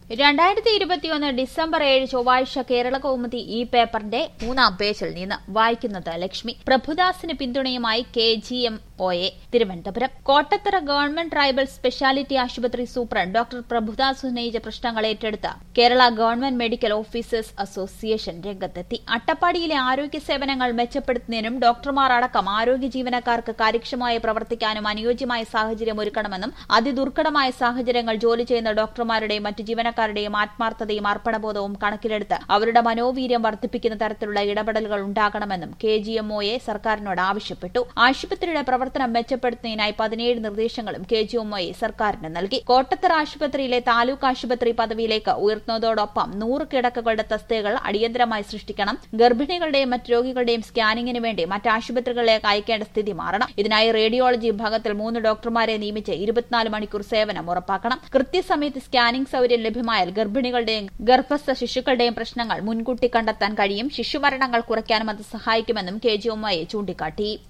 രണ്ടായിരത്തി ഇരുപത്തിയൊന്ന് ഡിസംബർ ഏഴ് ചൊവ്വാഴ്ച കേരള കൗമുദി ഈ പേപ്പറിന്റെ മൂന്നാം പേജിൽ നിന്ന് വായിക്കുന്നത് ലക്ഷ്മി പ്രഭുദാസിന് പിന്തുണയുമായി K G M O A Thiruvananthapuram Kottathara government tribal speciality ആശുപത്രി സൂപ്രണ്ട് ഡോക്ടർ പ്രഭുദാസ് ഉന്നയിച്ച പ്രശ്നങ്ങൾ ഏറ്റെടുത്ത Kerala government medical officers association രംഗത്തെത്തി അട്ടപ്പാടിയിലെ ആരോഗ്യ സേവനങ്ങൾ മെച്ചപ്പെടുത്തുന്നതിനും ഡോക്ടർമാർ അടക്കം ആരോഗ്യ ജീവനക്കാർക്ക് കാര്യക്ഷമമായി പ്രവർത്തിക്കാനും അനുയോജ്യമായ സാഹചര്യം ഒരുക്കണമെന്നും അതിദുർഘടമായ സാഹചര്യങ്ങൾ ജോലി ചെയ്യുന്ന ഡോക്ടർമാരുടെയും മറ്റ് ജീവനക്കാരുടെയും ആത്മാർത്ഥതയും അർപ്പണബോധവും കണക്കിലെടുത്ത് അവരുടെ മനോവീര്യം വർദ്ധിപ്പിക്കുന്ന തരത്തിലുള്ള ഇടപെടലുകൾ ഉണ്ടാകണമെന്നും K G M O A സർക്കാരിനോട് ആവശ്യപ്പെട്ടു ആശുപത്രിയുടെ പ്രവർത്തനം മെച്ചപ്പെടുത്തുന്നതിനായി പതിനേഴ് നിർദ്ദേശങ്ങളും K G M O A സർക്കാരിന് നൽകി കോട്ടത്തറ ആശുപത്രിയിലെ താലൂക്ക് ആശുപത്രി പദവിയിലേക്ക് ഉയർത്തുന്നതോടൊപ്പം നൂറ് കിടക്കകളുടെ തസ്തികകൾ അടിയന്തരമായി സൃഷ്ടിക്കണം ഗർഭിണികളുടെയും മറ്റ് രോഗികളുടെയും സ്കാനിങ്ങിന് വേണ്ടി മറ്റ് ആശുപത്രികളിലേക്ക് അയക്കേണ്ട സ്ഥിതി മാറണം ഇതിനായി റേഡിയോളജി വിഭാഗത്തിൽ മൂന്ന് ഡോക്ടർമാരെ നിയമിച്ച് ഇരുപത്തിനാല് മണിക്കൂർ സേവനം ഉറപ്പാക്കണം കൃത്യസമയത്ത് സ്കാനിംഗ് സൗകര്യം ലഭ്യമായാൽ ഗർഭിണികളുടെയും ഗർഭസ്ഥ ശിശുക്കളുടെയും പ്രശ്നങ്ങൾ മുൻകൂട്ടി കണ്ടെത്താൻ കഴിയും ശിശുമരണങ്ങൾ കുറയ്ക്കാനും അത് സഹായിക്കുമെന്നും കെ ജി ചൂണ്ടിക്കാട്ടി